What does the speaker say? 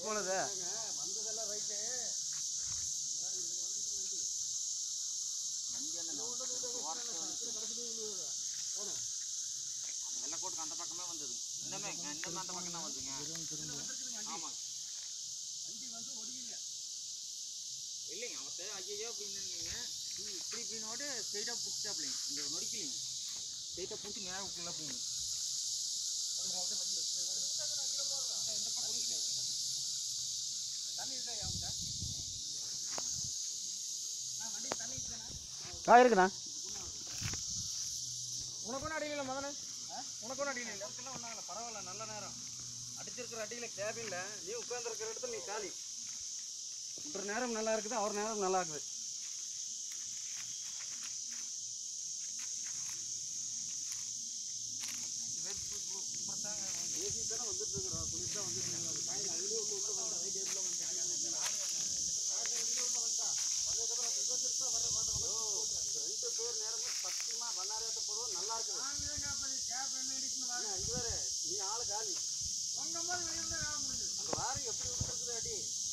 போனது வந்ததெல்லாம் ரைட்டு வெள்ளக்கோட்டுக்கு அந்த பக்கமே வந்தது இன்னமே இன்னமே அந்த பக்கம் தான் வந்துங்க ஆமாங்க இல்லைங்க அவத்த ஐயோ அப்படின்னுங்க இப்படி இப்படினோடு ஸ்ட்ரைட்டாக பிடிச்சாப்லைங்க இந்த நொடிக்கலைங்க ஸ்ட்ரைட்டாக பிடிச்சி நேரம் உள்ள போகணும் ஆ இருக்குண்ணா உனக்கு ஒன்றும் அடியில மதனே உனக்கு ஒன்றும் அடியில இல்லை ஒன்றாங்கல்ல பரவாயில்ல நல்ல நேரம் அடிச்சிருக்கிற அடியில் கேபின்ல நீ உட்காந்துருக்கிற இடத்துல நீ காலி விட்டுற நேரம் நல்லா இருக்குது அவர் நேரம் நல்லா இருக்குது நீ ஆளு காலி அங்க வாரு எப்படி விட்டுருக்குது அடி